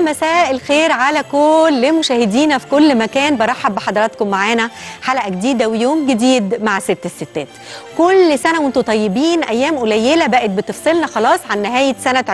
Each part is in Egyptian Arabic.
مساء الخير على كل مشاهدينا في كل مكان برحب بحضراتكم معانا حلقه جديده ويوم جديد مع ست الستات كل سنه وانتم طيبين ايام قليله بقت بتفصلنا خلاص عن نهايه سنه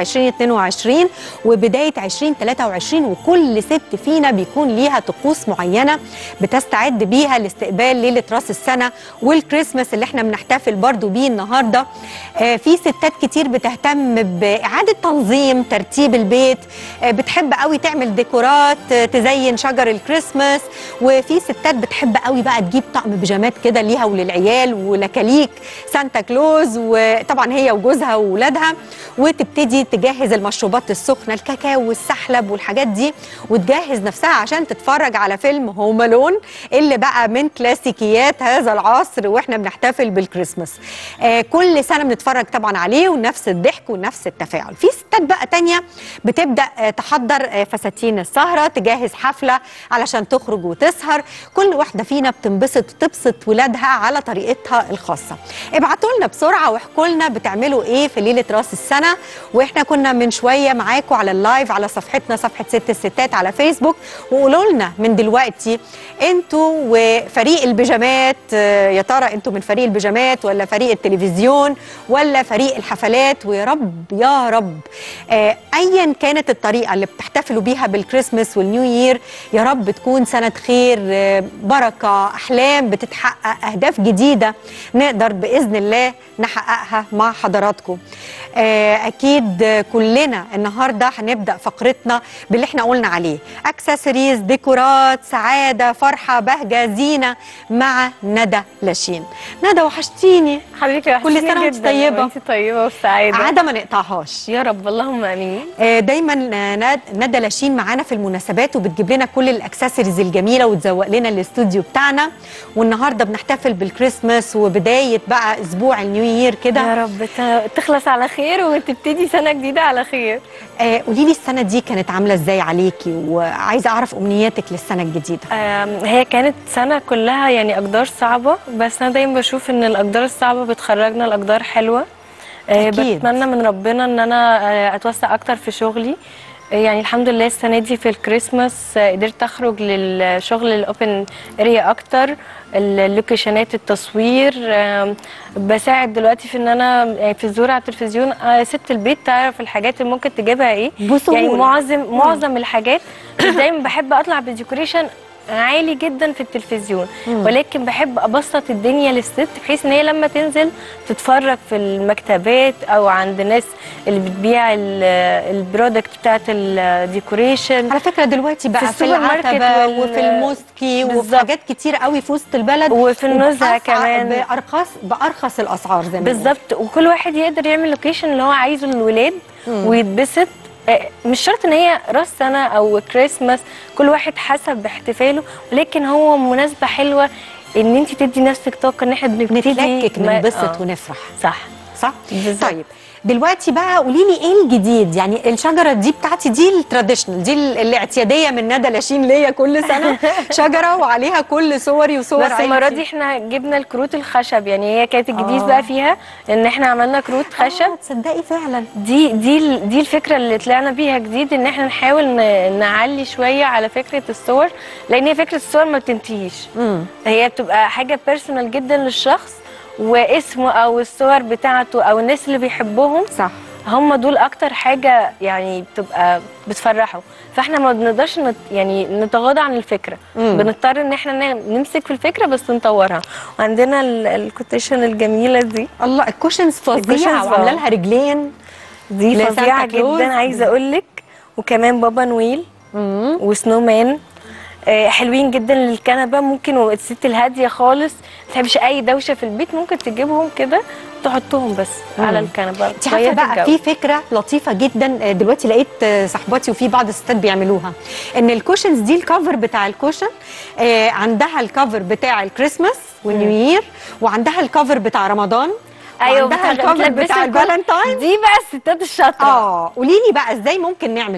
2022 وبدايه 2023 وكل ست فينا بيكون ليها طقوس معينه بتستعد بيها لاستقبال ليله راس السنه والكريسماس اللي احنا بنحتفل برضو بيه النهارده آه في ستات كتير بتهتم باعاده تنظيم ترتيب البيت آه بتحب قوي تعمل ديكورات آه تزين شجر الكريسماس وفي ستات بتحب قوي بقى تجيب طقم بيجامات كده ليها وللعيال ولكاليك سانتا كلوز وطبعا هي وجوزها واولادها وتبتدي تجهز المشروبات السخنه الكاكاو والسحلب والحاجات دي وتجهز نفسها عشان تتفرج على فيلم هوم الون اللي بقى من كلاسيكيات هذا العصر واحنا بنحتفل بالكريسماس آه كل سنه بنتفرج طبعا عليه ونفس الضحك ونفس التفاعل في ستات بقى تانية بتبدا آه تحضر آه فساتين السهره تجهز حفله علشان تخرج وتسهر كل واحده فينا بتنبسط وتبسط ولادها على طريقتها الخاصه ابعتوا لنا بسرعه واحكوا لنا بتعملوا ايه في ليله راس السنه واحنا كنا من شويه معاكم على اللايف على صفحتنا صفحه ست الستات على فيسبوك وقولوا لنا من دلوقتي انتوا وفريق البيجامات آه، يا ترى انتوا من فريق البيجامات ولا فريق التلفزيون ولا فريق الحفلات ويا رب يا رب آه، ايا كانت الطريقه اللي بتحتفلوا بيها بالكريسماس والنيو يير يا رب تكون سنه خير آه، بركه احلام بتتحقق اهداف جديده نقدر باذن الله نحققها مع حضراتكم آه، اكيد آه، كلنا النهارده هنبدا فقرتنا باللي احنا قلنا عليه اكسسوارز ديكورات سعاده فرحه بهجه زينه مع ندى لاشين ندى وحشتيني حبيبتي كل وحشتيني سنة وانت جداً، طيبة. وانت طيبه والسعاده عاده ما نقطعهاش يا رب اللهم امين آه، دايما آه، ند- ندى لاشين معانا في المناسبات وبتجيب لنا كل الاكسسوارز الجميله وتزوق لنا الاستوديو بتاعنا والنهارده بنحتفل بالكريسماس وبدايه بقى اسبوع النيو يير كده يا رب ت- تخلص على خير وتبتدي سنه جديده على خير آه، قولي لي السنه دي كانت عامله ازاي عليكي وعايزه اعرف امنياتك للسنه الجديده آم، هي كانت سنه كلها يعني اقدار صعبه بس انا دايما بشوف ان الاقدار الصعبه بتخرجنا لاقدار حلوه آه، أكيد. بتمنى من ربنا ان انا آه، اتوسع اكتر في شغلي آه، يعني الحمد لله السنه دي في الكريسماس آه، قدرت اخرج للشغل الاوبن اريا اكتر اللوكيشنات التصوير آم، بساعد دلوقتي في ان انا يعني في الظهور على التلفزيون آه، ست البيت تعرف الحاجات اللي ممكن تجيبها ايه بسهولة. يعني معظم معظم الحاجات مش دايما بحب اطلع بديكوريشن عالي جدا في التلفزيون مم. ولكن بحب ابسط الدنيا للست بحيث ان هي لما تنزل تتفرج في المكتبات او عند ناس اللي بتبيع ال- البرودكت بتاعت الديكوريشن على فكره دلوقتي بقى في في, السوبر ماركت العتبه وال- وفي الموسكي وفي بالظبط. حاجات كتير قوي في وسط البلد وفي النزهه وبأسعار- كمان بارخص بارخص الاسعار زي ما بنقول. بالظبط وكل واحد يقدر يعمل لوكيشن اللي هو عايزه للولاد مم. ويتبسط آه، مش شرط ان هي راس سنه او كريسماس كل واحد حسب احتفاله ولكن هو مناسبه حلوه ان انت تدي نفسك طاقه ان احنا بنبتدي نتلكك ما- ننبسط آه، ونفرح صح صح بالظبط. طيب دلوقتي بقى قولي لي ايه الجديد يعني الشجره دي بتاعتي دي التراديشنال دي ال- الاعتياديه من ندى لاشين ليا كل سنه شجره وعليها كل صوري وصور بس المره عيلتي. دي احنا جبنا الكروت الخشب يعني هي كانت الجديد آه. بقى فيها ان احنا عملنا كروت خشب آه، تصدقي فعلا دي دي ال- دي الفكره اللي طلعنا بيها جديد ان احنا نحاول ن- نعلي شويه على فكره الصور لان هي فكره الصور ما بتنتهيش امم هي بتبقى حاجه بيرسونال جدا للشخص واسمه او الصور بتاعته او الناس اللي بيحبهم صح هم دول اكتر حاجه يعني بتبقى بتفرحوا فاحنا ما بنقدرش نت يعني نتغاضى عن الفكره مم. بنضطر ان احنا ن- نمسك في الفكره بس نطورها وعندنا ال- الكوتيشن الجميله دي الله الكوشنز فظيعه الكوشنز، وعامله آه. لها رجلين دي لسانتا فظيعه كلوز. جدا عايزه اقول لك وكمان بابا نويل امم وسنو مان آه، حلوين جدا للكنبه ممكن الست الهاديه خالص ما تحبش اي دوشه في البيت ممكن تجيبهم كده تحطهم بس مم. على الكنبه انت عارفه تغير بقى الجو. في فكره لطيفه جدا آه، دلوقتي لقيت آه، صاحباتي وفي بعض الستات بيعملوها ان الكوشنز دي الكفر بتاع الكوشن آه، عندها الكفر بتاع الكريسماس والنيو يير وعندها الكفر بتاع رمضان وعندها بتغ- الكفر بتلبسي بتاع الكل- الفالنتاين دي بقى الستات الشاطره اه قولي لي بقى ازاي ممكن نعمل ده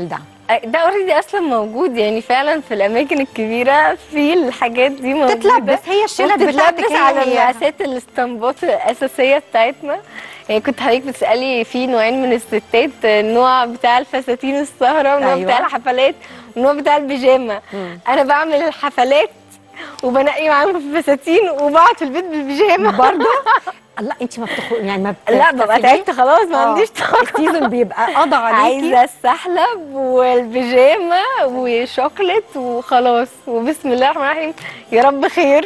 ده اوريدي اصلا موجود يعني فعلا في الاماكن الكبيره في الحاجات دي موجوده تتلبس هي الشلت بتاعتك بتتلبس هي على هي. مقاسات الاستنباط الاساسيه بتاعتنا يعني كنت حضرتك بتسالي في نوعين من الستات النوع بتاع الفساتين السهره والنوع أيوة. بتاع الحفلات والنوع بتاع البيجامه انا بعمل الحفلات وبنقي معاهم الفساتين وبقعد في البيت بالبيجامه برضه الله انت ما بتخ... يعني ما لا ببقى بتستفيديش؟ تعبت خلاص ما آه. عنديش طاقه السيزون بيبقى قضى عليكي عايزه السحلب والبيجامه وشوكليت وخلاص وبسم الله الرحمن الرحيم يا رب خير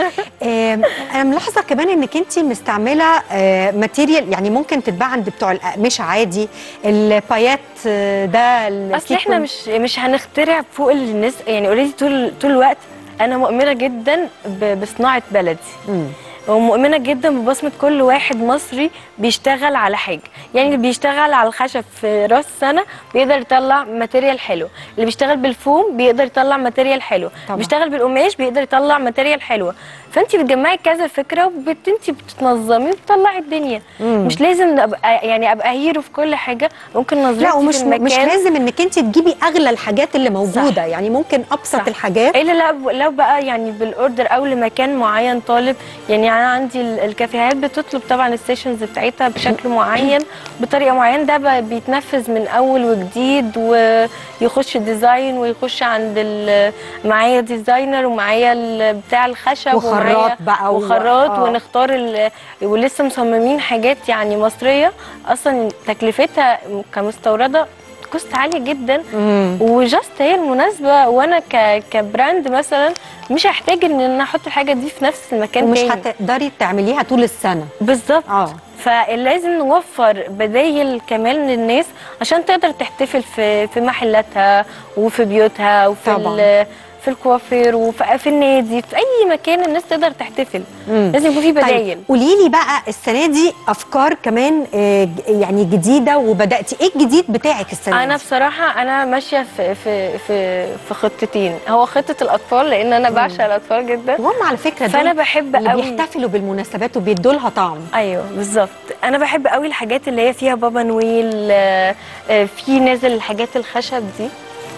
آم، انا ملاحظه كمان انك انت مستعمله آه، ماتيريال يعني ممكن تتباع عند بتوع الاقمشه عادي البايات آه، ده اصل احنا مش مش هنخترع فوق الناس يعني اوريدي طول طول الوقت انا مؤمنه جدا ب- بصناعه بلدي مم. ومؤمنه جدا ببصمه كل واحد مصري بيشتغل على حاجه يعني اللي بيشتغل على الخشب في راس سنه بيقدر يطلع ماتيريال حلو اللي بيشتغل بالفوم بيقدر يطلع ماتيريال حلو طبعا. اللي بيشتغل بالقماش بيقدر يطلع ماتيريال حلوه فانت بتجمعي كذا فكره وانت بتتنظمي وبتطلعي الدنيا مم. مش لازم ابقى يعني ابقى هيرو في كل حاجه ممكن نظرتي لا ومش في المكان مش لازم انك انت تجيبي اغلى الحاجات اللي موجوده صح. يعني ممكن ابسط صح. الحاجات الا لو لو بقى يعني بالاوردر او لمكان معين طالب يعني انا عندي ال- الكافيهات بتطلب طبعا السيشنز بتاعتها بشكل معين بطريقه معينه ده بقى بيتنفذ من اول وجديد ويخش ديزاين ويخش عند ال- معايا ديزاينر ومعايا ال- بتاع الخشب وخراط ومعايا بقى و- وخراط آه. ونختار ال- ولسه مصممين حاجات يعني مصريه اصلا تكلفتها كمستورده كوست عاليه جدا مم. وجاست هي المناسبه وانا ك... كبراند مثلا مش هحتاج ان انا احط الحاجه دي في نفس المكان ومش تاني هتقدري تعمليها طول السنه بالظبط اه فلازم نوفر بدايل كمان للناس عشان تقدر تحتفل في في محلاتها وفي بيوتها وفي طبعاً. ال- في الكوافير وفي في النادي في اي مكان الناس تقدر تحتفل مم. لازم يكون في بدايل طيب قولي لي بقى السنه دي افكار كمان آه، ج- يعني جديده وبداتي ايه الجديد بتاعك السنه انا دي؟ بصراحه انا ماشيه في في في في خطتين هو خطه الاطفال لان انا بعشق الاطفال جدا وهم على فكره فانا دول بحب اللي قوي بيحتفلوا بالمناسبات وبيدوا لها طعم ايوه بالظبط انا بحب قوي الحاجات اللي هي فيها بابا نويل آه، آه، في نازل الحاجات الخشب دي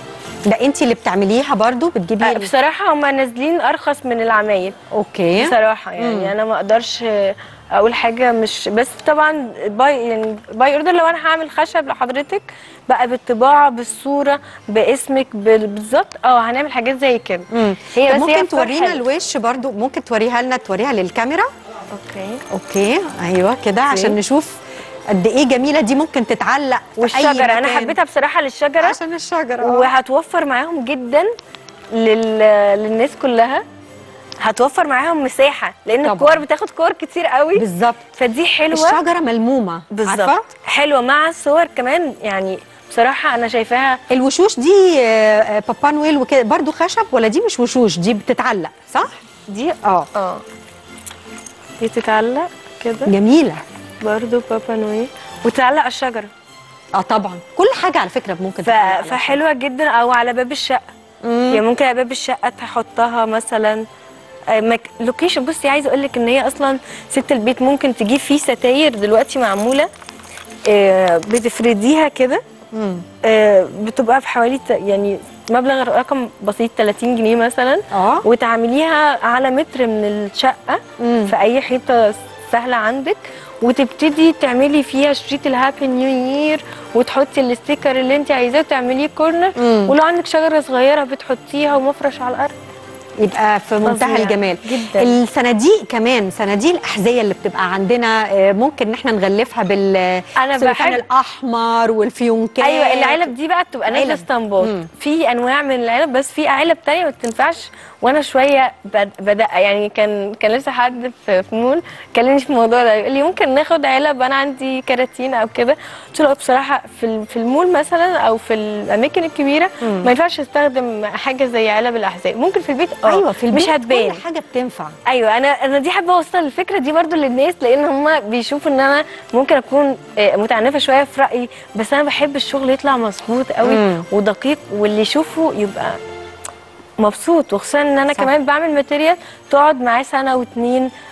ده انت اللي بتعمليها برضو بتجيبي آه، ال- بصراحه هم نازلين ارخص من العمايل اوكي بصراحه يعني مم. انا ما اقدرش آه، اقول حاجه مش بس طبعا باي يعني باي اوردر لو انا هعمل خشب لحضرتك بقى بالطباعه بالصوره باسمك بال- بالظبط اه هنعمل حاجات زي كده مم. هي طب بس هي ممكن أفكار تورينا حلوة. الوش برضو ممكن توريها لنا توريها للكاميرا اوكي اوكي ايوه كده عشان نشوف قد ايه جميله دي ممكن تتعلق في أي والشجره انا مكان. حبيتها بصراحه للشجره عشان الشجره آه. وهتوفر معاهم جدا لل... للناس كلها هتوفر معاهم مساحه لان طبعاً. الكور بتاخد كور كتير قوي بالظبط فدي حلوه الشجره ملمومه بالظبط عارفه حلوه مع الصور كمان يعني بصراحه انا شايفاها الوشوش دي آه، آه، بابا نويل وكده برضو خشب ولا دي مش وشوش دي بتتعلق صح دي اه اه دي تتعلق كده جميله برضو بابا نويل وتتعلق على الشجره اه طبعا كل حاجه على فكره ممكن ف... تتعلق على فحلوه جدا او على باب الشقه مم. يعني ممكن على باب الشقه تحطها مثلا آه، مك... لوكيشن بصي عايزه اقول لك ان هي اصلا ست البيت ممكن تجيب فيه ستاير دلوقتي معموله آه، بتفرديها كده مم. آه، بتبقى في حوالي ت- يعني مبلغ رقم بسيط 30 جنيه مثلا اه وتعمليها على متر من الشقه مم. في اي حيطه سهله عندك وتبتدي تعملي فيها شريط الهابي نيو يير وتحطي الستيكر اللي انت عايزاه وتعمليه كورنر مم. ولو عندك شجره صغيره بتحطيها ومفرش على الارض يبقى في منتهى فظيع الجمال جدا. الصناديق كمان صناديق الاحذيه اللي بتبقى عندنا آه، ممكن ان احنا نغلفها بال أنا السلوفان بحب- الاحمر والفيونكات ايوه العلب دي بقى بتبقى نازله علب. اسطمبات مم. في انواع من العلب بس في علب تانية ما بتنفعش وانا شويه بد- بدأ يعني كان كان لسه حد في في مول كلمني في الموضوع ده يقول لي ممكن ناخد علب انا عندي كراتين او كده قلت له بصراحه في ال- في المول مثلا او في الاماكن الكبيره مم. ما ينفعش استخدم حاجه زي علب الاحذيه ممكن في البيت اه ايوه في البيت مش هتبان كل حاجه بتنفع ايوه انا انا دي حابه اوصل الفكره دي برضو للناس لان هم بيشوفوا ان انا ممكن اكون آه، متعنفه شويه في رايي بس انا بحب الشغل يطلع مظبوط قوي مم. ودقيق واللي يشوفه يبقى مبسوط وخصوصا ان انا صح. كمان بعمل ماتيريال تقعد معاه سنه واتنين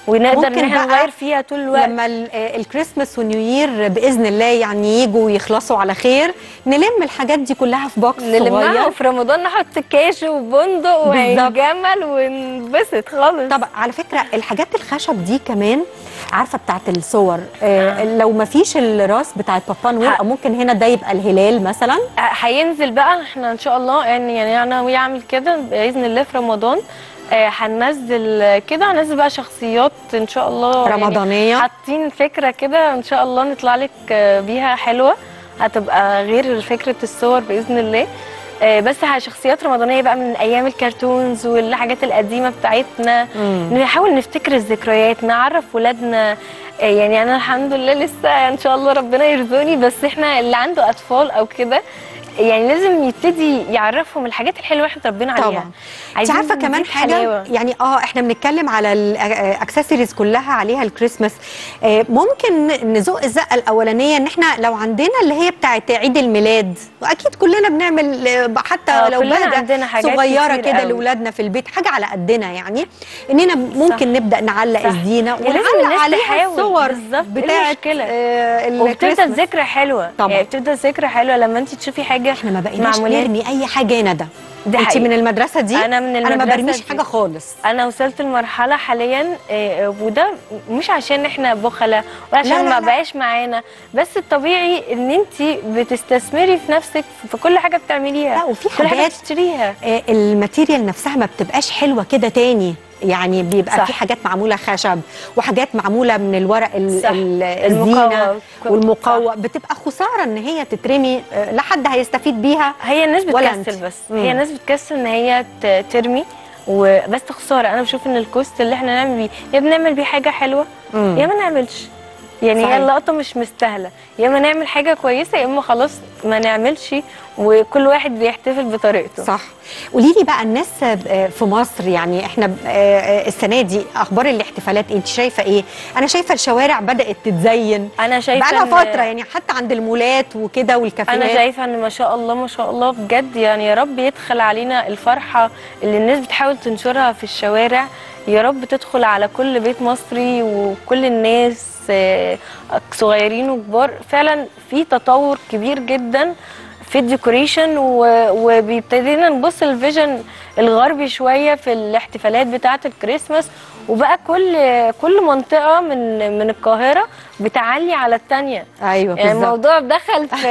ونقدر ان ممكن احنا بقى نغير فيها طول الوقت لما ال- آه، الكريسماس ونيو يير باذن الله يعني يجوا ويخلصوا على خير نلم الحاجات دي كلها في بوكس نلمها صغير وفي رمضان نحط كاش وبندق بالظبط. وجمل وننبسط خالص طب على فكره الحاجات الخشب دي كمان عارفه بتاعت الصور آه لو ما فيش الراس بتاعت بابا نويل ه- او ممكن هنا ده يبقى الهلال مثلا هينزل بقى احنا ان شاء الله يعني يعني انا ناوي اعمل كده باذن الله في رمضان آه، هننزل كده هننزل بقى شخصيات ان شاء الله يعني رمضانيه حاطين فكره كده ان شاء الله نطلع لك آه، بيها حلوه هتبقى غير فكره الصور باذن الله آه، بس ه- شخصيات رمضانيه بقى من ايام الكرتونز والحاجات القديمه بتاعتنا مم. نحاول نفتكر الذكريات نعرف ولادنا آه، يعني انا الحمد لله لسه ان شاء الله ربنا يرزقني بس احنا اللي عنده اطفال او كده يعني لازم يبتدي يعرفهم الحاجات الحلوه اللي احنا اتربينا عليها طبعا انت عايزين عارفه كمان نزيد حاجه حلاوة. يعني اه احنا بنتكلم على الاكسسوارز كلها عليها الكريسماس آه ممكن نزق الزقه الاولانيه ان احنا لو عندنا اللي هي بتاعت عيد الميلاد واكيد كلنا بنعمل آه، حتى آه، لو كلنا بهدة عندنا حاجات صغيره كتير كده قوي. لاولادنا في البيت حاجه على قدنا يعني اننا ممكن نبدا نعلق صح. الزينه ولازم ونعلق الناس عليها تحاول. الصور بالظبط. إيه بتاعت المشكلة؟ آه وبتفضل الكريسماس ذكرى حلوه طبعا. يعني بتفضل ذكرى حلوه لما انت تشوفي حاجه احنا ما بقيناش معمولين. نرمي اي حاجه ندى دي انت حقيقة. من المدرسه دي انا من انا ما المدرسة برميش دي. حاجه خالص انا وصلت لمرحله حاليا آه، وده مش عشان احنا بخلة ولا لا، عشان لا، ما لا. بقاش معانا بس الطبيعي ان انت بتستثمري في نفسك في كل حاجه بتعمليها لا وفي كل حاجه حاجات بتشتريها آه، الماتيريال نفسها ما بتبقاش حلوه كده تاني يعني بيبقى صح. في حاجات معموله خشب وحاجات معموله من الورق ال- صح. ال- المقوى. الزينه والمقوى بتبقى خساره ان هي تترمي آه، لا حد هيستفيد بيها هي الناس ولا بتكسل أنت. بس مم. هي الناس بتكسل ان هي ت- ترمي وبس خساره انا بشوف ان الكوست اللي احنا نعمل بيه يا بنعمل بيه حاجه حلوه مم. يا ما نعملش يعني صحيح. هي اللقطه مش مستاهله يا اما نعمل حاجه كويسه يا اما خلاص ما نعملش وكل واحد بيحتفل بطريقته صح قولي لي بقى الناس آه، في مصر يعني احنا آه، آه، السنه دي اخبار الاحتفالات انت شايفه ايه انا شايفه الشوارع بدات تتزين انا شايفه بقى لها إن- فتره يعني حتى عند المولات وكده والكافيهات انا شايفه ان ما شاء الله ما شاء الله بجد يعني يا رب يدخل علينا الفرحه اللي الناس بتحاول تنشرها في الشوارع يا رب تدخل على كل بيت مصري وكل الناس آه، صغيرين وكبار فعلا في تطور كبير جدا في الديكوريشن و- وبيبتدينا نبص الفيجن الغربي شويه في الاحتفالات بتاعه الكريسماس وبقى كل كل منطقه من من القاهره بتعلي على الثانيه ايوه يعني بالظبط الموضوع دخل في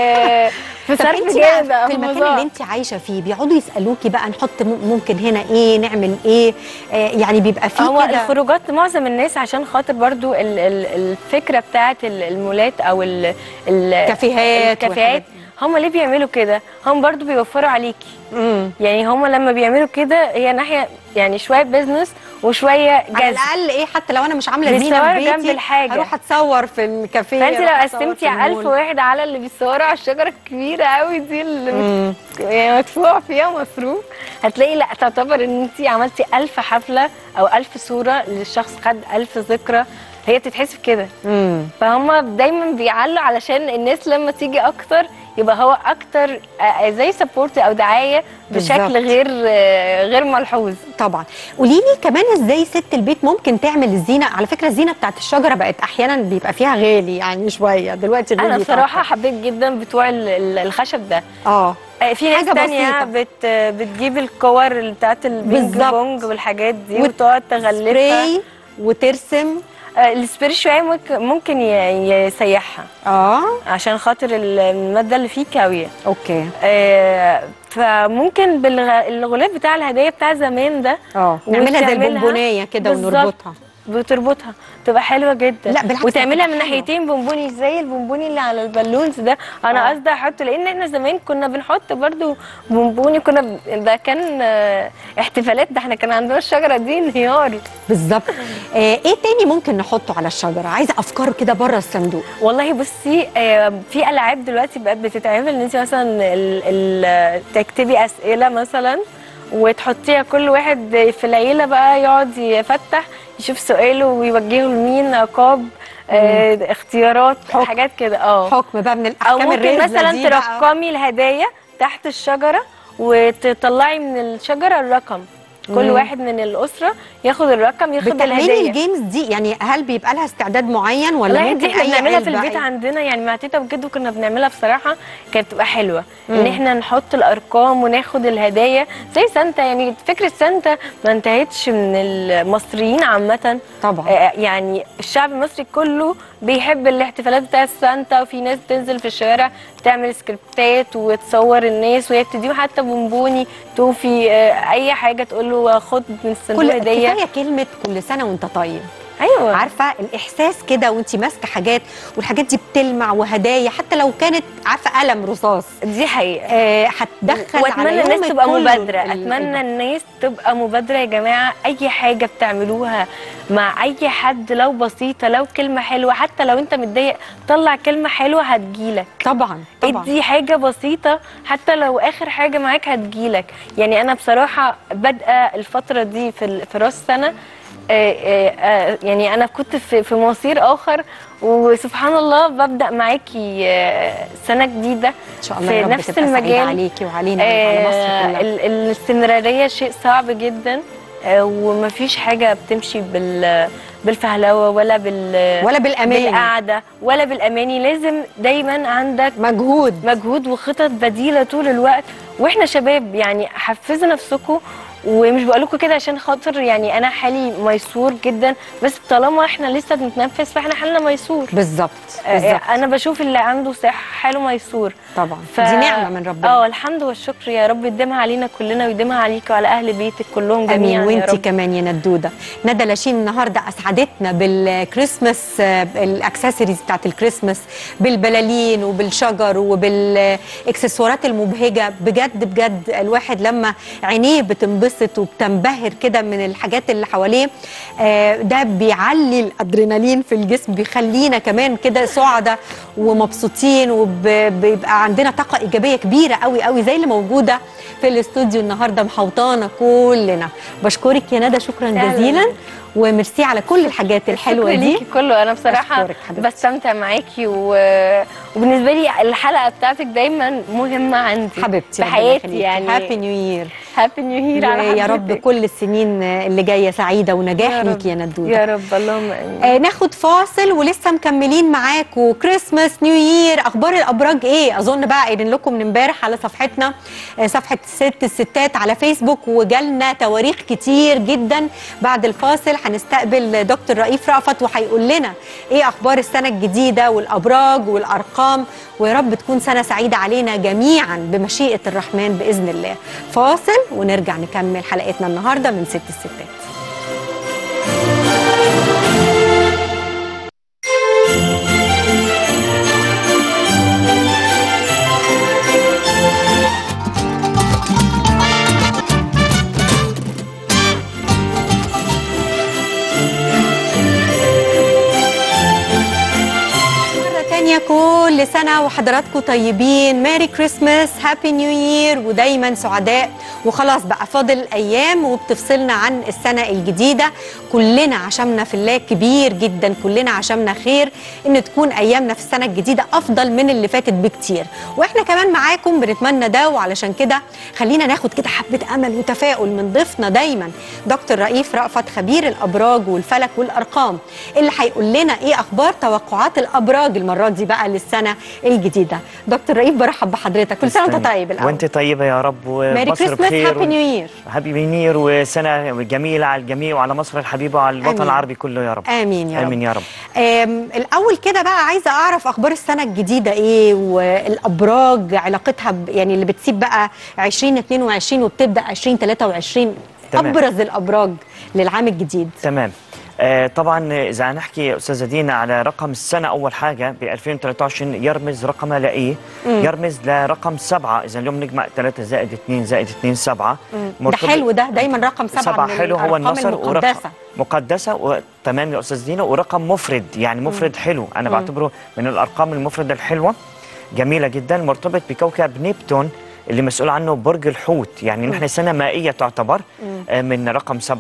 في طب صرف انت جامد بقى أوي في المكان الموضوع. اللي انت عايشه فيه بيقعدوا يسالوكي بقى نحط م- ممكن هنا ايه نعمل ايه آه يعني بيبقى فيه هو كده الخروجات معظم الناس عشان خاطر برضو ال- ال- الفكره بتاعت ال- المولات او ال- ال- كافيهات الكافيهات هم ليه بيعملوا كده هم برضو بيوفروا عليكي امم يعني هم لما بيعملوا كده هي ناحيه يعني شويه بيزنس وشويه على جذب الاقل ايه حتى لو انا مش عامله بيصوروا زينه في جنب بيتي الحاجة. هروح اتصور في الكافيه فانت لو أروح أتصور قسمتي في 1000 المول. واحد على اللي بيصوروا على الشجره الكبيره قوي دي اللي مم. يعني مدفوع فيها مصروف هتلاقي لا تعتبر ان انت عملتي ألف حفله او ألف صوره للشخص خد ألف ذكرى هي بتتحسب كده مم. فهم دايما بيعلوا علشان الناس لما تيجي اكتر يبقى هو اكتر آه، زي سبورت او دعايه بشكل بالظبط. غير آه، غير ملحوظ طبعا قولي لي كمان ازاي ست البيت ممكن تعمل الزينه على فكره الزينه بتاعت الشجره بقت احيانا بيبقى فيها غالي يعني شويه دلوقتي غالي انا طبعاً. بصراحه حبيت جدا بتوع ال- ال- الخشب ده اه آه، في ناس حاجة تانية بسيطة. بت بتجيب الكور اللي بتاعت البينج بالظبط. بونج والحاجات دي وت- وتقعد تغلفها سبراي وترسم آه، السبراي شويه ممكن ممكن ي- يسيحها اه عشان خاطر ال- الماده اللي فيه كاويه اوكي آه، فممكن بالغلاف بتاع الهدايا بتاع زمان ده اه نعملها زي وتعملها البونبونيه كده بالظبط. ونربطها بتربطها تبقى حلوه جدا لا، بالعكس وتعملها هتبقى من حلوة. ناحيتين بونبوني زي البونبوني اللي على البالونز ده انا آه. قصدي احطه لان احنا زمان كنا بنحط برضو بونبوني كنا ب... ده كان آه، احتفالات ده احنا كان عندنا الشجره دي انهيار بالظبط آه ايه تاني ممكن نحطه على الشجره عايزه افكار كده بره الصندوق والله بصي آه، في العاب دلوقتي بقت بتتعمل ان انت مثلا ال... ال... تكتبي اسئله مثلا وتحطيها كل واحد في العيله بقى يقعد يفتح يشوف سؤاله ويوجهه لمين عقاب آه اختيارات حكم. حاجات كده اه حكم بقى من او الاحكام ممكن الرزلة مثلا دي بقى. ترقمي الهدايا تحت الشجره وتطلعي من الشجره الرقم كل مم. واحد من الاسره ياخد الرقم ياخد بتعملي الهديه الجيمز دي يعني هل بيبقى لها استعداد معين ولا والله ممكن دي احنا اي بنعملها في علبة، البيت أي- عندنا يعني مع تيتا وجدو كنا بنعملها بصراحه كانت بتبقى حلوه مم. ان احنا نحط الارقام وناخد الهدايا زي سانتا يعني فكره سانتا ما انتهتش من المصريين عامه طبعا آه، يعني الشعب المصري كله بيحب الاحتفالات بتاعت سانتا وفي ناس تنزل في الشوارع تعمل سكريبتات وتصور الناس وهي بتديهم حتى بونبوني توفي آه، اي حاجه تقول له خد من الصندوق كل هديه كفايه كلمه كل سنه وانت طيب ايوه عارفه الاحساس كده وانت ماسكه حاجات والحاجات دي بتلمع وهدايا حتى لو كانت عارفه قلم رصاص دي حقيقه آه، هتدخل واتمنى على الناس يومك تبقى كله مبادره ال- اتمنى ال- الناس تبقى مبادره يا جماعه اي حاجه بتعملوها مع اي حد لو بسيطه لو كلمه حلوه حتى لو انت متضايق طلع كلمه حلوه هتجيلك طبعا طبعا ادي حاجه بسيطه حتى لو اخر حاجه معاك هتجيلك يعني انا بصراحه بادئه الفتره دي في ال- في راس سنه آه، آه، آه، يعني انا كنت في في مصير اخر وسبحان الله ببدا معاكي آه، سنه جديده ان شاء الله في يا رب نفس تبقى سعيده المجال. عليكي وعلينا وعلى مصر آه، كلها ال- الاستمراريه شيء صعب جدا آه، ومفيش حاجه بتمشي بال بالفهلوه ولا بال ولا بالاماني بالقعده ولا بالاماني لازم دايما عندك مجهود مجهود وخطط بديله طول الوقت واحنا شباب يعني حفزوا نفسكم ومش بقول لكم كده عشان خاطر يعني انا حالي ميسور جدا بس طالما احنا لسه بنتنفس فاحنا حالنا ميسور بالظبط آه، بالظبط انا بشوف اللي عنده صحه حاله ميسور طبعا ف- دي نعمه من ربنا اه الحمد والشكر يا رب يديمها علينا كلنا ويديمها عليك وعلى اهل بيتك كلهم امين جميعا يا وانتي رب كمان يا ندوده ندى لاشين النهارده اسعدتنا بالكريسماس آه، الاكسسوارز بتاعت الكريسماس بالبلالين وبالشجر وبالاكسسوارات المبهجه بجد بجد الواحد لما عينيه بتنبسط وبتنبهر كده من الحاجات اللي حواليه آه، ده بيعلي الادرينالين في الجسم بيخلينا كمان كده سعداء ومبسوطين وبيبقى عندنا طاقه ايجابيه كبيره قوي قوي زي اللي موجوده في الاستوديو النهارده محوطانا كلنا بشكرك يا ندى شكرا أهلاً. جزيلا وميرسي على كل الحاجات الحلوه شكرا دي ليكي كله انا بصراحه أشكرك حبيبتي. بستمتع معاكي و... وبالنسبه لي الحلقه بتاعتك دايما مهمه عندي حبيبتي في حياتي يعني هابي يعني نيو يير هابي نيو هير على يا رب حضرتك. كل السنين اللي جايه سعيده ونجاح يا رب. ليكي يا ندوده يا رب اللهم امين آه ناخد فاصل ولسه مكملين معاكم كريسماس نيو يير اخبار الابراج ايه اظن بقى قايلين لكم من امبارح على صفحتنا آه صفحه ست الستات على فيسبوك وجالنا تواريخ كتير جدا بعد الفاصل هنستقبل دكتور رئيف رأفت وهيقول لنا ايه اخبار السنه الجديده والابراج والارقام ويا رب تكون سنه سعيده علينا جميعا بمشيئه الرحمن باذن الله فاصل ونرجع نكمل حلقتنا النهارده من ست الستات مرة تانية كل سنة وحضراتكم طيبين ميري كريسماس هابي نيو يير ودايما سعداء وخلاص بقى فاضل أيام وبتفصلنا عن السنة الجديدة كلنا عشمنا في الله كبير جدا كلنا عشمنا خير إن تكون أيامنا في السنة الجديدة أفضل من اللي فاتت بكتير وإحنا كمان معاكم بنتمنى ده وعلشان كده خلينا ناخد كده حبة أمل وتفاؤل من ضيفنا دايما دكتور رئيف رأفت خبير الأبراج والفلك والأرقام اللي هيقول لنا إيه أخبار توقعات الأبراج المرة دي بقى للسنة الجديدة دكتور رئيف برحب بحضرتك كل سنة وأنت تسلمي. طيب الأول وانت طيبة يا رب ميري ومصر كريسماس بخير هابي نيو يير هابي نيو يير وسنة جميلة على الجميع وعلى مصر الحبيبة وعلى الوطن آمين. العربي كله يا رب آمين يا رب آمين يا رب آم، الأول كده بقى عايزة أعرف أخبار السنة الجديدة إيه والأبراج علاقتها ب... يعني اللي بتسيب بقى 2022 وبتبدأ 2023 تمام. أبرز الأبراج للعام الجديد تمام آه طبعا اذا هنحكي استاذه دينا على رقم السنه اول حاجه ب 2023 يرمز رقم لايه؟ يرمز لرقم سبعه اذا اليوم نجمع 3 زائد 2 زائد 2 7 ده حلو ده دايما رقم سبعة, سبعة من حلو هو الأرقام النصر ورقم المقدسة مقدسة وتمام يا أستاذ دينا ورقم مفرد يعني مفرد حلو أنا بعتبره من الأرقام المفردة الحلوة جميلة جدا مرتبط بكوكب نبتون اللي مسؤول عنه برج الحوت يعني نحن سنة مائية تعتبر آه، من رقم سبعة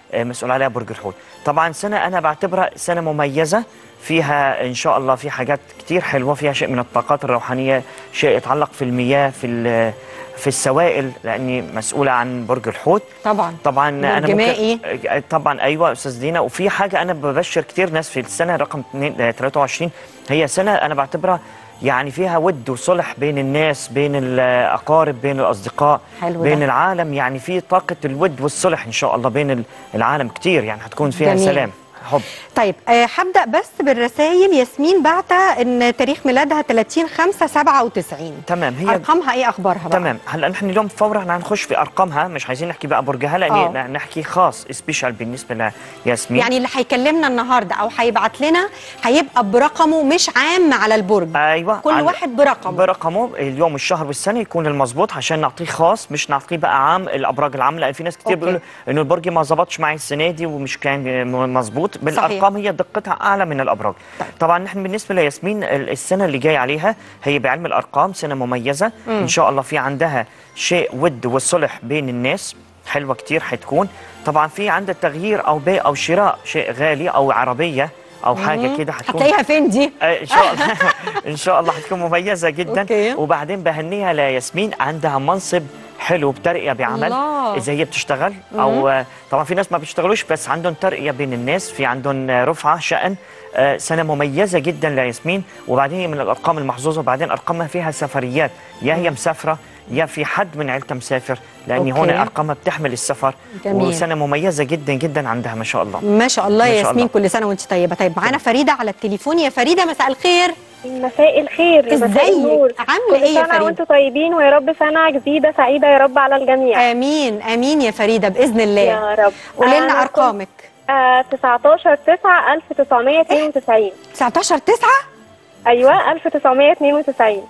آه، مسؤول عليها برج الحوت طبعا سنه انا بعتبرها سنه مميزه فيها ان شاء الله في حاجات كتير حلوه فيها شيء من الطاقات الروحانيه شيء يتعلق في المياه في ال- في السوائل لاني مسؤوله عن برج الحوت طبعا طبعا انا برج مائي. ممكن طبعا ايوه استاذ دينا وفي حاجه انا ببشر كتير ناس في السنه رقم 2 آه، 23 هي سنه انا بعتبرها يعني فيها ود وصلح بين الناس بين الاقارب بين الاصدقاء حلو بين ده. العالم يعني في طاقه الود والصلح ان شاء الله بين ال- العالم كتير يعني هتكون فيها جميل. سلام حب طيب آه، هبدا بس بالرسائل ياسمين بعتة ان تاريخ ميلادها 30 5 97 تمام هي ارقامها ايه اخبارها بقى تمام هلا نحن اليوم فورا هنخش في ارقامها مش عايزين نحكي بقى برجها لان آه. نحكي خاص سبيشال بالنسبه لياسمين يعني اللي هيكلمنا النهارده او هيبعت لنا هيبقى برقمه مش عام على البرج ايوه كل على- واحد برقمه برقمه اليوم الشهر والسنه يكون المظبوط عشان نعطيه خاص مش نعطيه بقى عام الابراج العامه لان في ناس كتير أوكي. بيقولوا انه البرج ما ظبطش معي السنه دي ومش كان مظبوط بالارقام هي دقتها اعلى من الابراج طيب. طبعا نحن بالنسبه لياسمين ال- السنه اللي جاي عليها هي بعلم الارقام سنه مميزه ان شاء الله في عندها شيء ود وصلح بين الناس حلوه كتير حتكون طبعا في عندها تغيير او بيع او شراء شيء غالي او عربيه او حاجه كده حتكون هتلاقيها فين دي آه، ان شاء الله ان شاء الله حتكون مميزه جدا أوكي. وبعدين بهنيها لياسمين عندها منصب حلو بترقيه بعمل الله. اذا هي بتشتغل او آه، طبعا في ناس ما بيشتغلوش بس عندهم ترقيه بين الناس في عندهم آه، رفعه شأن آه، سنه مميزه جدا لياسمين وبعدين هي من الارقام المحظوظه وبعدين ارقامها فيها سفريات يا هي مسافره يا في حد من عيلتها مسافر لاني أوكي. هون ارقامها بتحمل السفر جميل. وسنه مميزه جدا جدا عندها ما شاء الله ما شاء الله ما يا شاء ياسمين الله. كل سنه وانت طيبه طيب معانا فريده على التليفون يا فريده مساء الخير مساء الخير مساء ازيك النور عامله كل ايه يا سنة فريده وانتم طيبين ويا رب سنة جديدة سعيدة يا رب على الجميع امين امين يا فريده باذن الله يا رب قولي لنا أنا ارقامك كنت- آه 19 9 1992 19 9 ايوه 1992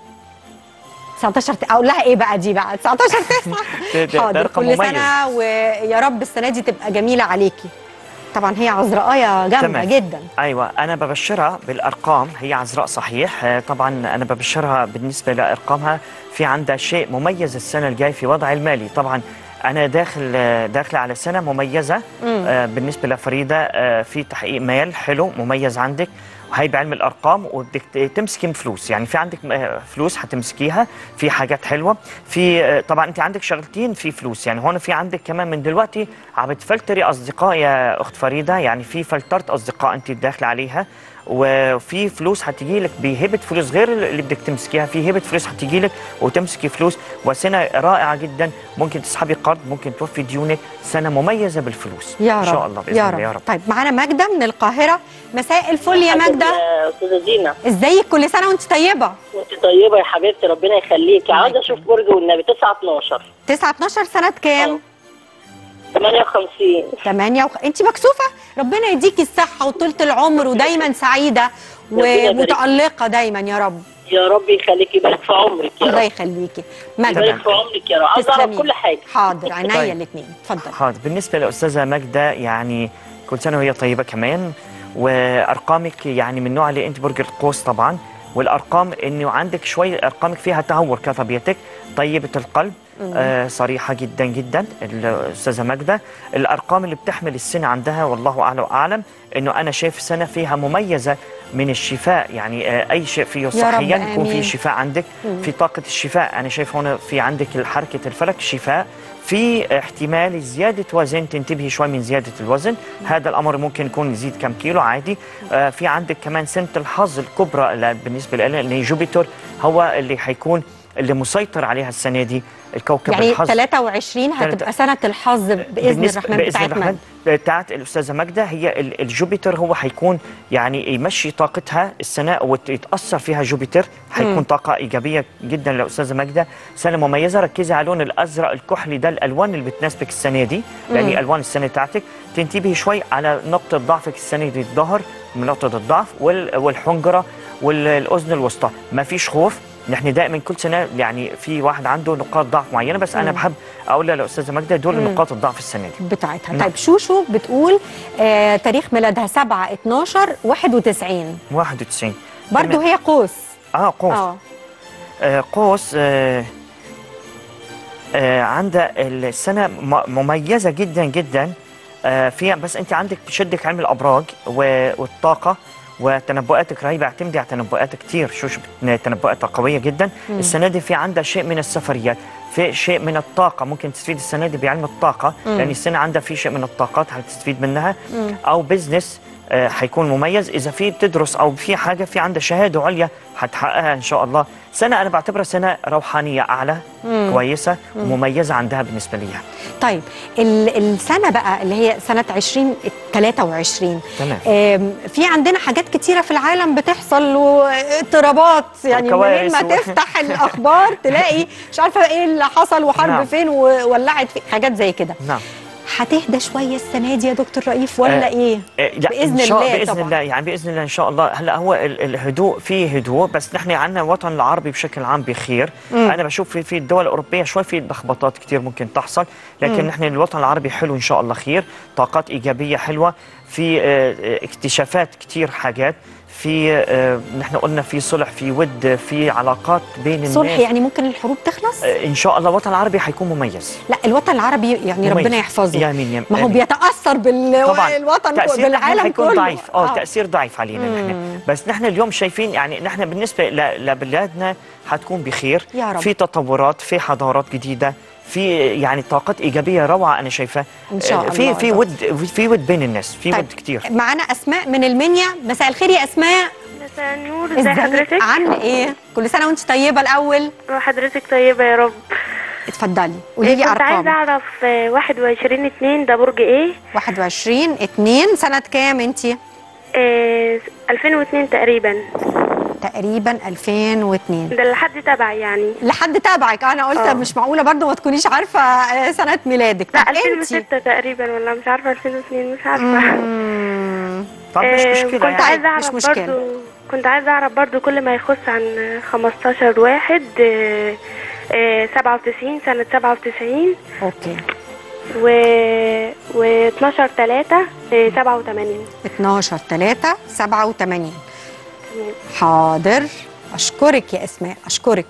19 ت- اقول لها ايه بقى دي بقى 19 9 ده- ده حاضر رقم كل مميز. سنه ويا رب السنه دي تبقى جميله عليكي طبعا هي عذراءيه جامده تمام. جدا ايوه انا ببشرها بالارقام هي عذراء صحيح آه، طبعا انا ببشرها بالنسبه لارقامها في عندها شيء مميز السنه الجاي في وضع المالي طبعا انا داخل آه، داخله على سنه مميزه آه، بالنسبه لفريده آه، في تحقيق مال حلو مميز عندك وهي بعلم الارقام وبدك ت- تمسكي فلوس يعني في عندك آه، فلوس هتمسكيها في حاجات حلوه في آه، طبعا انت عندك شغلتين في فلوس يعني هون في عندك كمان من دلوقتي عم بتفلتري اصدقاء يا اخت فريده يعني في فلترت اصدقاء انت داخله عليها وفي فلوس هتجي لك بهبه فلوس غير اللي بدك تمسكيها في هبه فلوس هتجي لك وتمسكي فلوس وسنه رائعه جدا ممكن تسحبي قرض ممكن توفي ديونك سنه مميزه بالفلوس يا رب ان شاء الله باذن يا الله رب. يا رب طيب معانا ماجده من القاهره مساء الفل يا ماجده استاذه دينا ازيك كل سنه وانت طيبه وانت طيبه يا حبيبتي ربنا يخليكي عاوزه اشوف برج والنبي 9 12 9 12 سنه كام 58 8 وخ... انت مكسوفه ربنا يديكي الصحه وطولة العمر ودايما سعيده ربنا يبارك. ومتالقه دايما يا رب يا رب يخليكي يبارك في عمرك يا الله رب يخليكي يبارك ماجده في عمرك يا رب عاوزه اعرف تسلمي. كل حاجه حاضر عينيا طيب. الاثنين اتفضل حاضر بالنسبه لاستاذه ماجده يعني كل سنه وهي طيبه كمان وارقامك يعني من النوع اللي انت برج القوس طبعا والارقام انه عندك شوي ارقامك فيها تهور كطبيعتك طيبه القلب آه صريحه جدا جدا الاستاذه ماجده الارقام اللي بتحمل السنه عندها والله اعلى واعلم انه انا شايف سنه فيها مميزه من الشفاء يعني آه اي شيء فيه رب صحيا يكون آمين. فيه شفاء عندك في طاقه الشفاء انا شايف هنا في عندك حركه الفلك شفاء في احتمال زيادة وزن تنتبهي شوي من زيادة الوزن هذا الأمر ممكن يكون يزيد كم كيلو عادي آه في عندك كمان سنة الحظ الكبرى ل- بالنسبة لنا اللي جوبيتر هو اللي حيكون اللي مسيطر عليها السنة دي الكوكب يعني الحظ 23 هتبقى سنه الحظ باذن بالنسبة- الرحمن بإذن بتاعتنا الرحمن بتاعت الأستاذة ماجدة هي ال- الجوبيتر هو حيكون يعني يمشي طاقتها السنة ويتأثر فيها جوبيتر حيكون طاقة إيجابية جدا للأستاذة ماجدة سنة مميزة ركزي على اللون الأزرق الكحلي ده الألوان اللي بتناسبك السنة دي لأن هي ألوان السنة بتاعتك تنتبهي شوي على نقطة ضعفك السنة دي الظهر من نقطة الضعف وال- والحنجرة والأذن الوسطى ما فيش خوف نحن دائما كل سنه يعني في واحد عنده نقاط ضعف معينه بس انا بحب اقول للاستاذه ماجده دول نقاط الضعف السنه دي بتاعتها نعم. طيب شوشو بتقول آه تاريخ ميلادها 7 12 91 91 برضو تمام. هي قوس اه قوس اه آه قوس آه آه عندها السنه م- مميزه جدا جدا آه في بس انت عندك بشدك علم الابراج و- والطاقه وتنبؤاتك رهيبه اعتمدي على تنبؤاتك كثير شو شو بت- تنبؤاتها قويه جدا السنه دي في عندها شيء من السفريات في شيء من الطاقه ممكن تستفيد السنه دي بعلم الطاقه لان السنه عندها في شيء من الطاقات حتستفيد منها او بزنس آه، حيكون مميز اذا في بتدرس او في حاجه في عندها شهاده عليا حتحققها ان شاء الله سنه انا بعتبرها سنه روحانيه اعلى كويسه ومميزه عندها بالنسبه لي طيب ال- السنه بقى اللي هي سنه 2023 تمام. آم، في عندنا حاجات كتيره في العالم بتحصل واضطرابات يعني وكوارث منين ما و- تفتح الاخبار تلاقي مش عارفه ايه اللي حصل وحرب نعم. فين وولعت فين حاجات زي كده نعم هتهدى شويه السنه دي يا دكتور رئيف ولا آه، ايه إيه، لا بإذن إن شاء الله باذن طبعاً. الله يعني باذن الله ان شاء الله هلا هو ال- الهدوء فيه هدوء بس نحن عندنا الوطن العربي بشكل عام بخير انا بشوف في في الدول الاوروبيه شوي في لخبطات كثير ممكن تحصل لكن نحن الوطن العربي حلو ان شاء الله خير طاقات ايجابيه حلوه في آه، آه، اكتشافات كثير حاجات في آه، نحن قلنا في صلح في ود في علاقات بين الناس صلح يعني ممكن الحروب تخلص آه، ان شاء الله الوطن العربي حيكون مميز لا الوطن العربي يعني مميز. ربنا يحفظه يا مين يا ما هو آمين. بيتاثر بالوطن تأثير بالعالم حيكون كله ضعيف اه آه. تأثير ضعيف علينا نحن بس نحن اليوم شايفين يعني نحن بالنسبة ل- لبلادنا حتكون بخير يا رب. في تطورات في حضارات جديدة في يعني طاقات إيجابية روعة أنا شايفة إن شاء الله في في يا ود في ود بين الناس في ود كتير معانا اسماء من المنيا مساء الخير يا اسماء مساء النور ازي ازيك حضرتك عامله ايه كل سنه وانت طيبه الاول حضرتك طيبة يا رب اتفضلي قولي لي كنت عايزة ارقام اعرف آه، 21 2 ده برج ايه 21 2 سنه كام انت آه، 2002 تقريبا تقريبا 2002 ده لحد تبعي يعني لحد تابعك انا قلت آه. مش معقوله برضو ما تكونيش عارفه آه، سنه ميلادك لا طب انت 2006 تقريبا ولا مش عارفة 2002 مش عارفة طب مش آه، مشكلة كنت يعني عايزة اعرف مش مشكلة. برضو كنت عايزة اعرف برضو كل ما يخص عن 15 واحد آه، آه، 97 سنة 97 اوكي و و 12 3 87 12 3 87 حاضر اشكرك يا اسماء اشكرك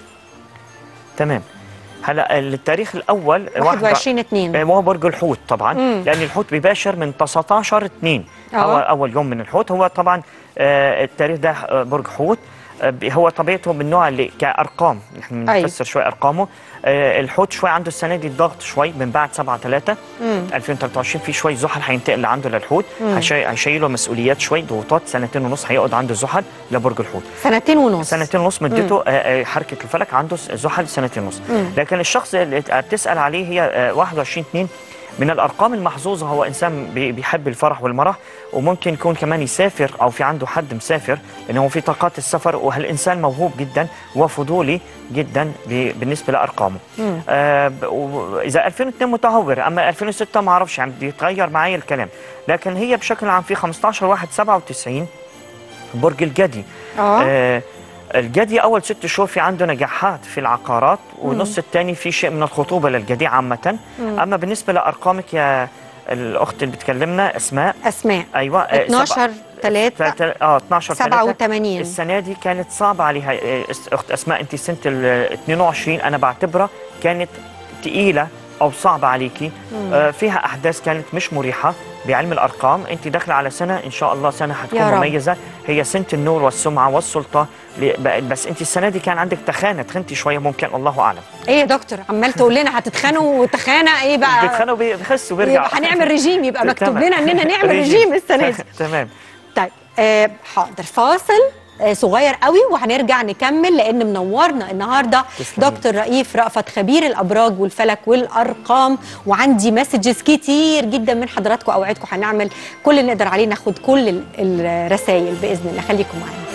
تمام هلا التاريخ الأول واحد- 21 2 آه، وهو برج الحوت طبعا مم. لان الحوت بيباشر من 19 2 آه. هو اول يوم من الحوت هو طبعا آه، التاريخ ده آه، برج حوت آه، بي- هو طبيعته من النوع اللي كارقام نحن أي. بنفسر شوي ارقامه آه، الحوت شوي عنده السنه دي الضغط شوي من بعد 7 3 مم. 2023 في شوي زحل حينتقل لعنده للحوت هيشي- هيشيله مسؤوليات شوي ضغوطات سنتين ونص هيقعد عنده زحل لبرج الحوت سنتين ونص سنتين ونص مدته آه، آه، حركه الفلك عنده س- زحل سنتين ونص مم. لكن الشخص اللي ت- بتسال عليه هي آه، 21 2 من الارقام المحظوظه هو انسان بي- بيحب الفرح والمرح وممكن يكون كمان يسافر او في عنده حد مسافر لانه هو في طاقات السفر وهالانسان موهوب جدا وفضولي جدا ب- بالنسبه لارقامه آه ب- و- اذا 2002 متهور اما 2006 ما اعرفش يعني بيتغير معي الكلام لكن هي بشكل عام في 15 1 97 برج الجدي اه آه الجدي اول ست شهور في عنده نجاحات في العقارات والنص الثاني في شيء من الخطوبه للجدي عامه اما بالنسبه لارقامك يا الاخت اللي بتكلمنا اسماء اسماء ايوه آه، 12 3 سبعة- اه 12 3 87 السنه دي كانت صعبه عليها آه، است- اخت اسماء انت سنه ال 22 انا بعتبرها كانت ثقيله او صعبه عليكي آه فيها احداث كانت مش مريحه بعلم الارقام انت داخله على سنه ان شاء الله سنه حتكون يا رب. مميزه هي سنه النور والسمعه والسلطه ل- ب- بس انت السنه دي كان عندك تخانه تخنتي شويه ممكن الله اعلم ايه يا دكتور عمال تقول لنا هتتخانوا وتخانه ايه بقى بيتخانقوا بي- بيخسوا بيرجعوا يبقى هنعمل ريجيم يبقى مكتوب تمام. لنا اننا نعمل ريجيم السنه دي تمام طيب آه حاضر فاصل آه صغير قوي وهنرجع نكمل لان منورنا النهارده تسلمي. دكتور رئيف رأفت خبير الابراج والفلك والارقام وعندي مسجز كتير جدا من حضراتكم اوعدكم هنعمل كل اللي نقدر عليه ناخد كل ال- الرسائل باذن الله خليكم معانا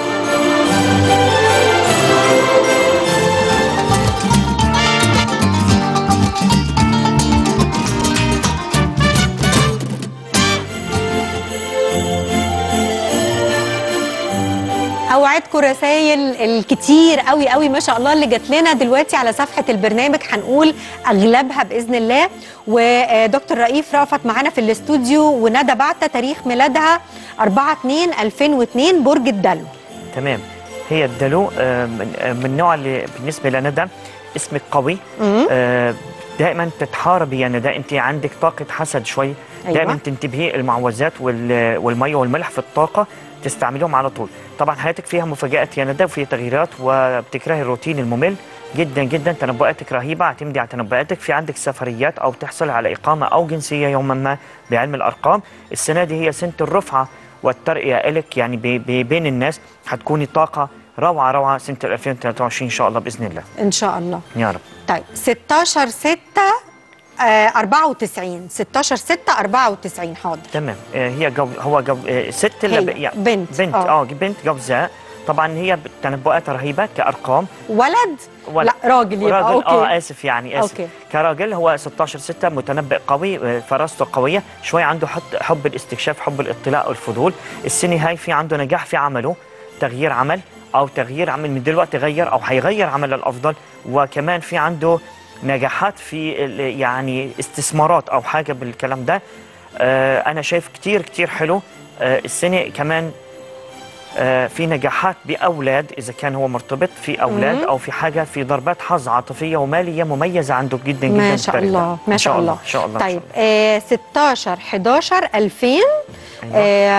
اوعدكم رسائل الكتير قوي قوي ما شاء الله اللي جات لنا دلوقتي على صفحه البرنامج هنقول اغلبها باذن الله ودكتور رئيف رأفت معانا في الاستوديو وندى بعتة تاريخ ميلادها 4 2 2002 برج الدلو تمام هي الدلو آه، من آه، من النوع اللي بالنسبه لندى اسمك قوي مم. آه، دائما تتحاربي يعني ده انت عندك طاقه حسد شوي أيوة. دائما تنتبهي المعوذات وال- والميه والملح في الطاقه تستعمليهم على طول طبعا حياتك فيها مفاجات يا ندى وفيها تغييرات وبتكرهي الروتين الممل جدا جدا تنبؤاتك رهيبه اعتمدي على تنبؤاتك في عندك سفريات او تحصل على اقامه او جنسيه يوما ما بعلم الارقام السنه دي هي سنه الرفعه والترقيه الك يعني بي- بي- بين الناس حتكوني طاقه روعه روعه سنه 2023 ان شاء الله باذن الله ان شاء الله يا رب طيب 16 6 آه 94 16 6 94 حاضر تمام آه، هي جو هو جو آه، ست اللي هي، ب- يعني بنت، بنت آه. اه بنت جوزاء طبعا هي تنبؤات رهيبه كارقام ولد ولا- لا راجل يبقى راجل اوكي اه اسف يعني اسف أوكي. كراجل هو 16 6 متنبئ قوي آه، فراسته قويه شوي عنده حط حب الاستكشاف حب الاطلاع والفضول السنه هاي في عنده نجاح في عمله تغيير عمل او تغيير عمل من دلوقتي غير او حيغير عمل للافضل وكمان في عنده نجاحات في ال- يعني استثمارات او حاجه بالكلام ده آه انا شايف كتير كتير حلو آه السنه كمان آه، في نجاحات باولاد اذا كان هو مرتبط في اولاد او في حاجه في ضربات حظ عاطفيه وماليه مميزه عنده جدا جدا ما شاء بالتاريخ ده. الله ما إن شاء الله ان شاء الله إن طيب شاء الله. آه 16 11 2000 أيوة.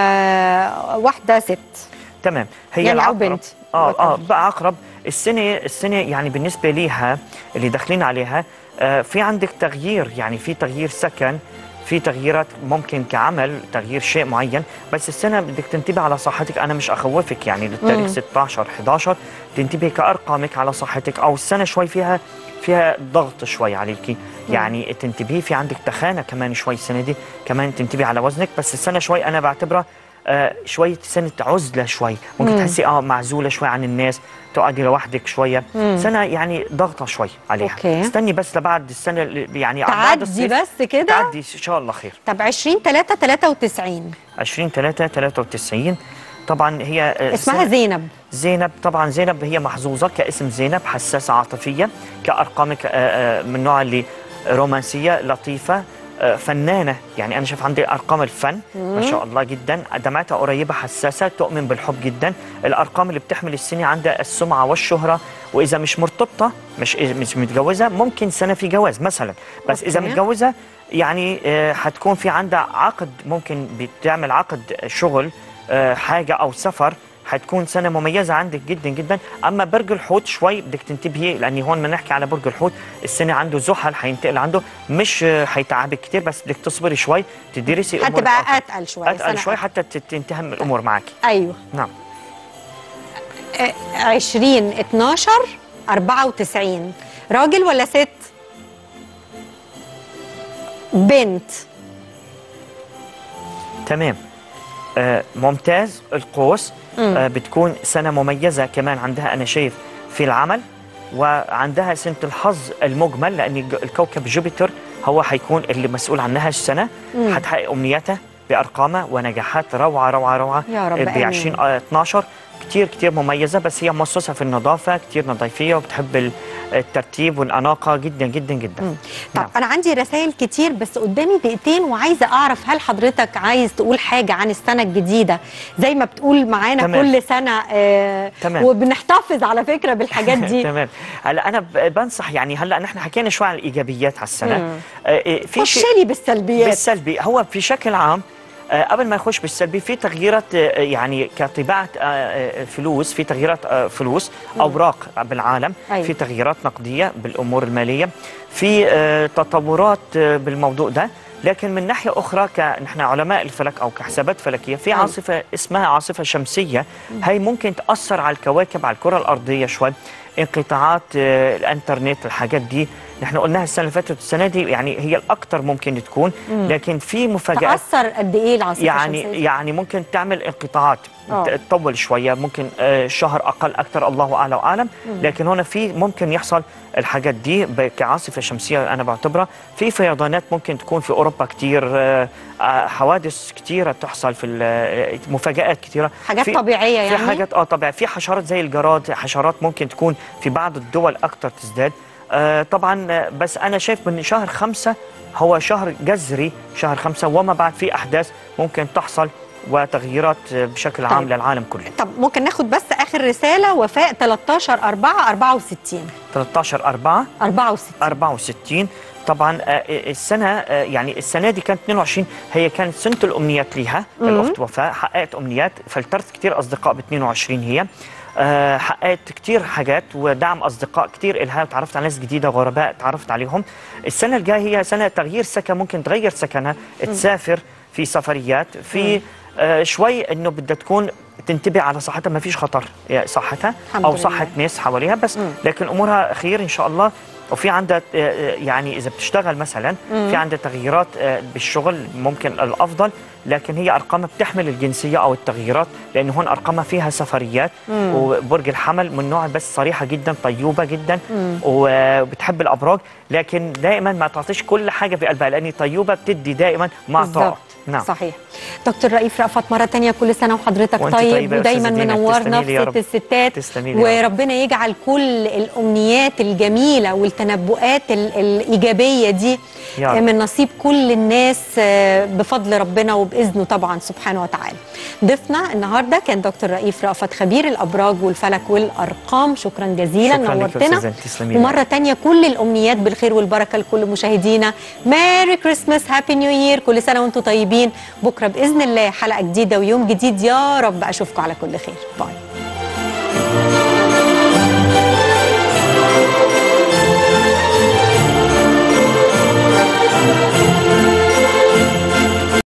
آه واحده ست تمام هي يعني أو العقرب بنت. اه اه whatever. بقى عقرب السنه السنه يعني بالنسبه ليها اللي داخلين عليها آه في عندك تغيير يعني في تغيير سكن في تغييرات ممكن كعمل تغيير شيء معين بس السنه بدك تنتبه على صحتك انا مش اخوفك يعني للتاريخ 16 11 تنتبهي كارقامك على صحتك او السنه شوي فيها فيها ضغط شوي عليكي يعني تنتبهي في عندك تخانه كمان شوي السنه دي كمان تنتبهي على وزنك بس السنه شوي انا بعتبرها آه شوية سنة عزلة شوي ممكن تحسي اه معزولة شوي عن الناس تقعدي لوحدك شوية سنة يعني ضغطة شوي عليها أوكي. استني بس لبعد السنة اللي- يعني بعد تعدي الصيف بس كده تعدي ان شاء الله خير طب 20 3 93 20 3 93 طبعا هي آه، اسمها سنة- زينب زينب طبعا زينب هي محظوظة كاسم زينب حساسة عاطفية كأرقامك آه، آه، من النوع اللي رومانسية لطيفة آه، فنانة يعني أنا شايف عندي أرقام الفن ما شاء الله جدا دمعتها قريبة حساسة تؤمن بالحب جدا الأرقام اللي بتحمل السنة عندها السمعة والشهرة وإذا مش مرتبطة مش مش متجوزة ممكن سنة في جواز مثلا بس إذا أوكي. متجوزة يعني آه، حتكون في عندها عقد ممكن بتعمل عقد شغل آه، حاجة أو سفر حتكون سنة مميزة عندك جدا جدا أما برج الحوت شوي بدك تنتبهي لأني هون ما نحكي على برج الحوت السنة عنده زحل حينتقل عنده مش آه، حيتعبك كتير بس بدك تصبري شوي تدرسي أمور هتبقى الآخر. اتقل شويه أتقل سنة شوي حتى تت- تنتهم الأمور معك ايوه نعم آه 20 12 94 راجل ولا ست بنت تمام آه ممتاز القوس آه بتكون سنة مميزة كمان عندها أنا شايف في العمل وعندها سنة الحظ المجمل لأن الج- الكوكب جوبيتر هو حيكون اللي مسؤول عنها السنة حتحقق أمنياتها بأرقامها ونجاحات روعة روعة روعة يا رب ب آمين. 20 آه، 12 كتير كتير مميزة بس هي مخصصة في النظافة كتير نظيفية وبتحب ال- الترتيب والأناقة جدا جدا جدا طب نعم. انا عندي رسائل كتير بس قدامي دقيقتين وعايزه اعرف هل حضرتك عايز تقول حاجه عن السنه الجديده زي ما بتقول معانا تمام. كل سنه آه تمام. وبنحتفظ على فكره بالحاجات دي تمام هلا انا ب- بنصح يعني هلا نحن حكينا شوي عن الايجابيات على السنه آه، آه، في خش شيء لي بالسلبيات بالسلبي هو بشكل عام آه، قبل ما يخش بالسلبي في تغييرات آه، يعني كطباعه آه، آه، فلوس في تغييرات آه، فلوس اوراق بالعالم أيوة. في تغييرات نقديه بالامور الماليه في آه، تطورات آه، بالموضوع ده لكن من ناحيه اخرى كنحن علماء الفلك او كحسابات فلكيه في أيوة. عاصفه اسمها عاصفه شمسيه هي ممكن تاثر على الكواكب على الكره الارضيه شوي انقطاعات آه، الانترنت الحاجات دي نحن قلناها السنه اللي فاتت السنه دي يعني هي الاكثر ممكن تكون لكن في مفاجات تاثر قد ايه العاصفه يعني الشمسية؟ يعني ممكن تعمل انقطاعات آه. ت- تطول شويه ممكن آه، شهر اقل اكثر الله اعلى واعلم لكن هنا في ممكن يحصل الحاجات دي ب- كعاصفه شمسيه انا بعتبرها في فيضانات ممكن تكون في اوروبا كتير آه، آه، حوادث كتيره تحصل في ال- آه، مفاجات كتيره حاجات في طبيعيه يعني في حاجات اه طبعا في حشرات زي الجراد حشرات ممكن تكون في بعض الدول اكثر تزداد آه طبعا آه، بس انا شايف من شهر خمسة هو شهر جذري شهر خمسة وما بعد في احداث ممكن تحصل وتغييرات آه، بشكل عام طيب. للعالم كله طب ممكن ناخد بس اخر رساله وفاء 13 4 64 13 4 64 64 طبعا آه، السنه آه، يعني السنه دي كانت 22 هي كانت سنه الامنيات ليها الاخت وفاء حققت امنيات فلترت كثير اصدقاء ب 22 هي آه، حققت كتير حاجات ودعم اصدقاء كتير الها وتعرفت على ناس جديده غرباء تعرفت عليهم السنه الجايه هي سنه تغيير سكن ممكن تغير سكنها تسافر في سفريات في آه، شوي انه بدها تكون تنتبه على صحتها ما فيش خطر يا صحتها الحمد او لله. صحه ناس حواليها بس لكن امورها خير ان شاء الله وفي عندها آه، آه، يعني اذا بتشتغل مثلا في عندها تغييرات آه، بالشغل ممكن الافضل لكن هي ارقامها بتحمل الجنسيه او التغييرات لانه هون ارقامها فيها سفريات وبرج الحمل من نوع بس صريحه جدا طيوبه جدا وبتحب الابراج لكن دائما ما تعطيش كل حاجه في قلبها لان طيوبه بتدي دائما مع بالظبط. طاعه نعم صحيح دكتور رئيف رأفت مرة تانية كل سنة وحضرتك وأنت طيب طيبة يا ودايما أستاذة دينا. منورنا تسلمي لي في يا ست رب. الستات تسلمي لي يا رب. وربنا يجعل كل الأمنيات الجميلة والتنبؤات ال- الإيجابية دي يا رب. من نصيب كل الناس آه، بفضل ربنا وبإذنه طبعا سبحانه وتعالى ضيفنا النهاردة كان دكتور رئيف رأفت خبير الأبراج والفلك والأرقام شكرا جزيلا شكراً لك يا نورتنا أستاذة، تسلمي لي. ومرة تانية كل الأمنيات بالخير والبركة لكل مشاهدينا ميري كريسماس هابي نيو يير كل سنة وانتم طيبين بكرة بإذن الله حلقة جديدة ويوم جديد يا رب أشوفكم على كل خير باي